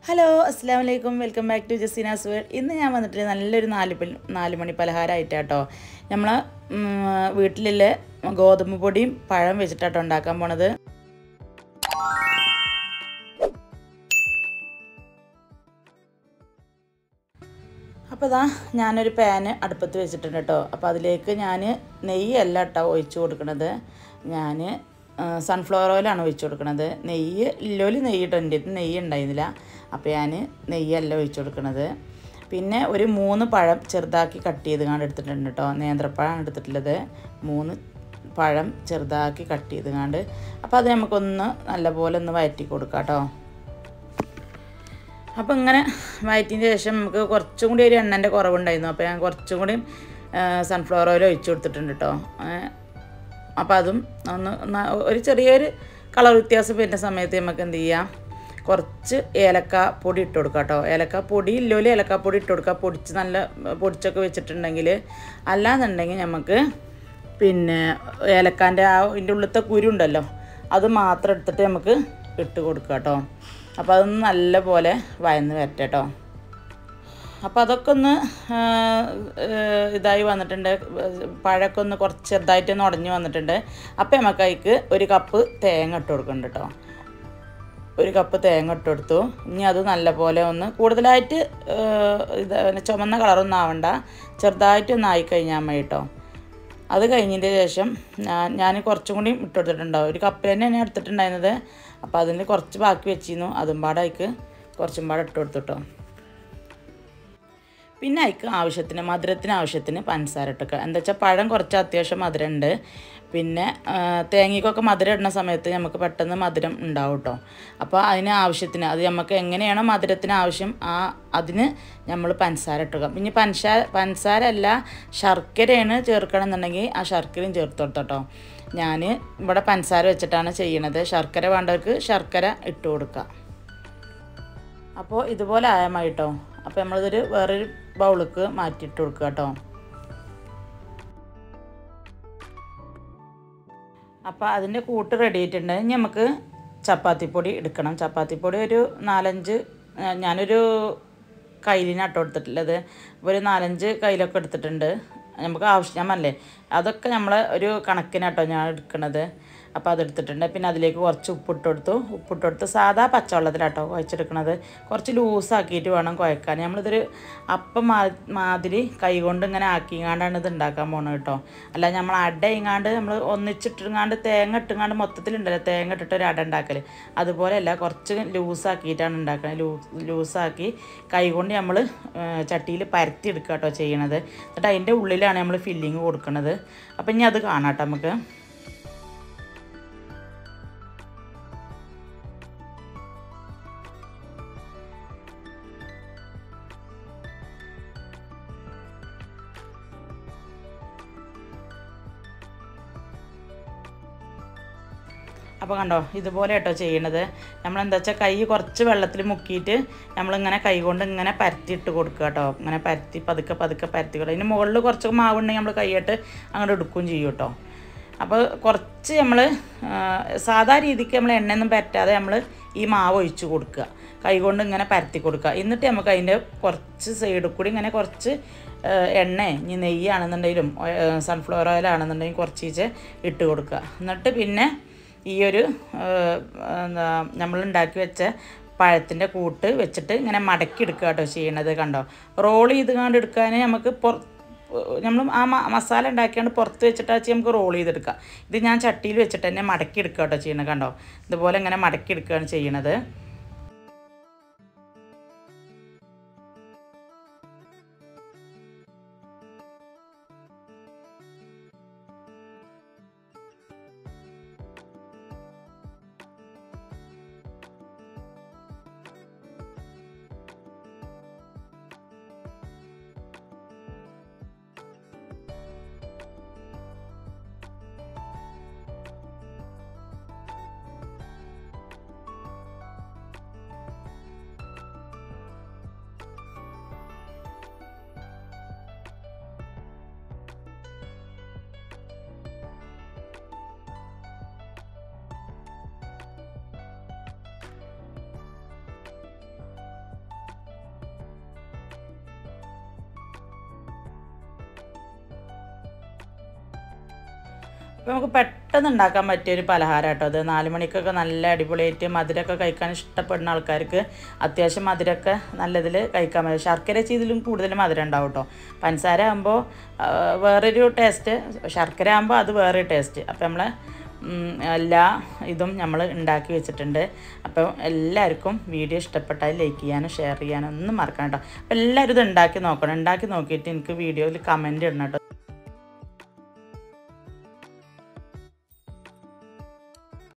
hello അസ്സാം വലൈക്കും welcome back to Jaseena's world ഇന്ന് ഞാൻ വന്നിട്ട് നല്ലൊരു നാല് പൽ നാല് മണി പലഹാരമായിട്ടാട്ടോ നമ്മൾ വീട്ടിലുള്ള ഗോതമ്പ് പൊടിയും പഴം വെച്ചിട്ടാട്ടോ ഉണ്ടാക്കാൻ പോണത് അപ്പോൾ ഇതാ ഞാനൊരു പാന് അടുപ്പത്ത് വെച്ചിട്ടുണ്ട് കേട്ടോ അപ്പോൾ അതിലേക്ക് ഞാൻ നെയ്യല്ല കേട്ടോ ഒഴിച്ചു കൊടുക്കണത് ഞാൻ സൺഫ്ലവർ ഓയിലാണ് ഒഴിച്ചു കൊടുക്കണത് നെയ്യ് ഇല്ലോല് നെയ്യ് ഇട്ടോ എൻ്റെ അടുത്ത് നെയ്യ് ഉണ്ടായിരുന്നില്ല അപ്പോൾ ഞാൻ നെയ്യല്ല ഒഴിച്ചു കൊടുക്കണത് പിന്നെ ഒരു മൂന്ന് പഴം ചെറുതാക്കി കട്ട് ചെയ്ത് കാണാൻ എടുത്തിട്ടുണ്ട് കേട്ടോ നേന്ത്രപ്പഴമാണ് എടുത്തിട്ടുള്ളത് മൂന്ന് പഴം ചെറുതാക്കി കട്ട് ചെയ്ത് കാണ്ട് അപ്പോൾ അത് നമുക്കൊന്ന് നല്ലപോലെ ഒന്ന് വഴറ്റി കൊടുക്കാം കേട്ടോ അപ്പോൾ ഇങ്ങനെ വയറ്റിന് ശേഷം നമുക്ക് കുറച്ചും കൂടി ഒരു എണ്ണൻ്റെ കുറവുണ്ടായിരുന്നു അപ്പോൾ ഞാൻ കുറച്ചും കൂടി സൺഫ്ലവർ ഓയിൽ ഒഴിച്ചു കൊടുത്തിട്ടുണ്ട് കേട്ടോ അപ്പോൾ അതും ഒന്ന് ന- ഒരു ചെറിയൊരു കളർ വ്യത്യാസം വരുന്ന സമയത്ത് നമുക്ക് എന്ത് ചെയ്യാം കുറച്ച് ഏലക്ക പൊടി ഇട്ട് കൊടുക്കുക കേട്ടോ ഏലക്ക പൊടി ഇല്ലോല് ഏലക്ക പൊടി ഇട്ട് കൊടുക്കുക പൊടിച്ച് നല്ല പൊടിച്ചൊക്കെ വെച്ചിട്ടുണ്ടെങ്കിൽ അല്ലാന്നുണ്ടെങ്കിൽ നമുക്ക് പിന്നെ ഏലക്കാൻ്റെ ആ ഇതിൻ്റെ ഉള്ളിലത്തെ കുരു ഉണ്ടല്ലോ അത് മാത്രം എടുത്തിട്ട് നമുക്ക് ഇട്ട് കൊടുക്കുക കേട്ടോ അപ്പോൾ അതൊന്ന് നല്ല പോലെ വയന്ന് വരട്ടെ കേട്ടോ അപ്പോൾ അതൊക്കെ ഒന്ന് ആ, ഏ, ഇതായി വന്നിട്ടുണ്ട് പഴമൊക്കെ ഒന്ന് കുറച്ച് ചെറുതായിട്ട് ഒന്ന് ഉടഞ്ഞു വന്നിട്ടുണ്ട് അപ്പോൾ നമുക്ക് അതിക്ക് ഒരു കപ്പ് തേങ്ങ ഇട്ട് കൊടുക്കുന്നുണ്ട് കേട്ടോ ഒരു കപ്പ് തേങ്ങ ഇട്ട് കൊടുത്തു ഇനി അത് നല്ലപോലെ ഒന്ന് കൂടുതലായിട്ട് ഏ, ഇത് പിന്നെ ചുമന്ന കളറൊന്നും ആവണ്ട ചെറുതായിട്ട് ഒന്ന് ആയിക്കഴിഞ്ഞാൽ മതി കേട്ടോ അത് കഴിഞ്ഞതിൻ്റെ ശേഷം ഞാൻ ഞാൻ കുറച്ചും കൂടി ഇട്ട് കൊടുത്തിട്ടുണ്ടാവും ഒരു കപ്പിൽ തന്നെയാണ് ഞാൻ എടുത്തിട്ടുണ്ടായിരുന്നത് അപ്പോൾ അതിന് കുറച്ച് ബാക്കി വെച്ചിരുന്നു അതും പാടെ അതിക്ക് കുറച്ചും പാടെ ഇട്ട് കൊടുത്തു കേട്ടോ പിന്നെ അതിക്ക് ആവശ്യത്തിന് മധുരത്തിന് ആവശ്യത്തിന് പഞ്ചസാര ഇട്ടൊക്കെ എന്താ വെച്ചാൽ പഴം കുറച്ച് അത്യാവശ്യം മധുരം ഉണ്ട് പിന്നെ ആ, തേങ്ങയ്ക്കൊക്കെ മധുരം ഇടുന്ന സമയത്ത് നമുക്ക് പെട്ടെന്ന് മധുരം ഉണ്ടാവും കേട്ടോ അപ്പോൾ അതിന് ആവശ്യത്തിന് അത് നമുക്ക് എങ്ങനെയാണോ മധുരത്തിന് ആവശ്യം ആ അതിന് നമ്മൾ പഞ്ചസാര ഇട്ടുക പിന്നെ പഞ്ചസാര പഞ്ചസാര അല്ല ശർക്കരയാണ് ചേർക്കണം എന്നുണ്ടെങ്കിൽ ആ ശർക്കരയും ചേർത്ത് കൊടുത്തോട്ടോ ഞാൻ ഇവിടെ പഞ്ചസാര വെച്ചിട്ടാണ് ചെയ്യണത് ശർക്കര വേണ്ടവർക്ക് ശർക്കര ഇട്ട് കൊടുക്കുക അപ്പോൾ ഇതുപോലെ ആയാൽ മതി കേട്ടോ അപ്പോൾ നമ്മളിതൊരു വേറൊരു ബൗളിക്ക് മാറ്റിയിട്ട് കൊടുക്കുക കേട്ടോ അപ്പോൾ അതിൻ്റെ കൂട്ട് റെഡി ആയിട്ടുണ്ട് ഇനി നമുക്ക് ചപ്പാത്തിപ്പൊടി എടുക്കണം ചപ്പാത്തിപ്പൊടി ഒരു നാലഞ്ച് ആ, ഞാനൊരു കയ്യിലിനാട്ടോ എടുത്തിട്ടുള്ളത് അപ്പോൾ ഒരു നാലഞ്ച് കയ്യിലൊക്കെ എടുത്തിട്ടുണ്ട് നമുക്ക് ആവശ്യം ഞാൻ പറഞ്ഞില്ലേ അതൊക്കെ നമ്മൾ ഒരു കണക്കിനാട്ടോ ഞാൻ എടുക്കണത് അപ്പോൾ അതെടുത്തിട്ടുണ്ട് പിന്നെ അതിലേക്ക് കുറച്ച് ഉപ്പിട്ട് കൊടുത്തു ഉപ്പിട്ട് കൊടുത്ത് സാധാ പച്ചവെള്ളത്തിലാട്ടോ കുഴച്ചെടുക്കണത് കുറച്ച് ലൂസാക്കിയിട്ട് വേണം കുഴക്കാൻ നമ്മളിതൊരു അപ്പം മാ മാതിരി കൈകൊണ്ട് ഇങ്ങനെ ആക്കിങ്ങാണ്ടാണ് ഇത് ഉണ്ടാക്കാൻ പോണത് കേട്ടോ അല്ല നമ്മൾ അട ഇങ്ങാണ്ട് നമ്മൾ ഒന്നിച്ചിട്ടിങ്ങാണ്ട് തേങ്ങ ഇട്ടുങ്ങാണ്ട് മൊത്തത്തിലുണ്ടല്ലോ തേങ്ങ ഇട്ടിട്ട് ഒരു അട ഉണ്ടാക്കൽ അതുപോലെയല്ല കുറച്ച് ലൂസാക്കിയിട്ടാണ് ഉണ്ടാക്കുന്നത് ലൂ ലൂസാക്കി കൈകൊണ്ട് നമ്മൾ ചട്ടിയിൽ പരത്തി എടുക്കുക കേട്ടോ ചെയ്യണത് എന്നിട്ട് അതിൻ്റെ ഉള്ളിലാണ് നമ്മൾ ഫില്ലിങ് കൊടുക്കുന്നത് അപ്പം ഇനി അത് കാണാം കേട്ടോ നമുക്ക് അപ്പോൾ കണ്ടോ ഇതുപോലെ കേട്ടോ ചെയ്യണത് നമ്മളെന്താ വെച്ചാൽ കൈ കുറച്ച് വെള്ളത്തിൽ മുക്കിയിട്ട് നമ്മളിങ്ങനെ കൈ കൊണ്ട് ഇങ്ങനെ പരത്തിയിട്ട് കൊടുക്കുക കേട്ടോ ഇങ്ങനെ പരത്തി പതുക്കെ പതുക്കെ പരത്തി കൊടുക്കുക ഇതിന് മുകളിൽ കുറച്ച് മാവുണ്ടെങ്കിൽ നമ്മൾ കൈയിട്ട് അങ്ങോട്ട് എടുക്കുകയും ചെയ്യും കേട്ടോ അപ്പോൾ കുറച്ച് നമ്മൾ സാധാ രീതിക്ക് നമ്മൾ എണ്ണയൊന്നും പറ്റാതെ നമ്മൾ ഈ മാവ് ഒഴിച്ച് കൊടുക്കുക കൈ കൊണ്ട് ഇങ്ങനെ പരത്തി കൊടുക്കുക എന്നിട്ട് നമുക്ക് അതിൻ്റെ കുറച്ച് സൈഡിൽ കൂടി ഇങ്ങനെ കുറച്ച് ആ, എണ്ണ ഇനി നെയ്യാണെന്നുണ്ടെങ്കിലും സൺഫ്ലവർ ഓയിൽ ആണെന്നുണ്ടെങ്കിൽ കുറച്ചീച്ച് ഇട്ട് കൊടുക്കുക എന്നിട്ട് പിന്നെ ഈ ഒരു എന്താ നമ്മൾ ഉണ്ടാക്കി വെച്ച പഴത്തിൻ്റെ കൂട്ട് വെച്ചിട്ട് ഇങ്ങനെ മടക്കി എടുക്കുക കേട്ടോ ചെയ്യണത് കണ്ടോ റോൾ ചെയ്ത് കണ്ട് എടുക്കാൻ നമുക്ക് പുറ നമ്മൾ ആ മ- മസാല ഉണ്ടാക്കിയാണ്ട് പുറത്ത് വെച്ചിട്ട് വെച്ച് നമുക്ക് റോൾ ചെയ്തെടുക്കാം ഇത് ഞാൻ ചട്ടിയിൽ വെച്ചിട്ട് തന്നെ മടക്കി എടുക്കുക കേട്ടോ ചെയ്യണത് കണ്ടോ ഇതുപോലെ ഇങ്ങനെ മടക്കി എടുക്കുകയാണ് ചെയ്യണത് അപ്പോൾ നമുക്ക് പെട്ടെന്ന് ഉണ്ടാക്കാൻ പറ്റിയ ഒരു പലഹാരം കേട്ടോ അത് നാല് മണിക്കൊക്കെ നല്ല അടിപൊളിയായിട്ട് മധുരമൊക്കെ കഴിക്കാൻ ഇഷ്ടപ്പെടുന്ന ആൾക്കാർക്ക് അത്യാവശ്യം മധുരമൊക്കെ നല്ലതിൽ കഴിക്കാൻ പറ്റും ശർക്കര ചെയ്തിലും കൂടുതൽ മധുരം ഉണ്ടാവും കേട്ടോ പഞ്ചസാര ആകുമ്പോൾ വേറൊരു ടേസ്റ്റ് ശർക്കര ആകുമ്പോൾ അത് വേറൊരു ടേസ്റ്റ് അപ്പോൾ നമ്മൾ എല്ലാ ഇതും നമ്മൾ ഉണ്ടാക്കി വെച്ചിട്ടുണ്ട് അപ്പോൾ എല്ലാവർക്കും വീഡിയോ ഇഷ്ടപ്പെട്ടാൽ ലൈക്ക് ചെയ്യാനും ഷെയർ ചെയ്യാനും ഒന്നും മറക്കണം കേട്ടോ അപ്പോൾ എല്ലാവരും ഇത് ഉണ്ടാക്കി നോക്കണം ഉണ്ടാക്കി നോക്കിയിട്ട് എനിക്ക് വീഡിയോയിൽ കമൻറ്റ് ഇടണം കേട്ടോ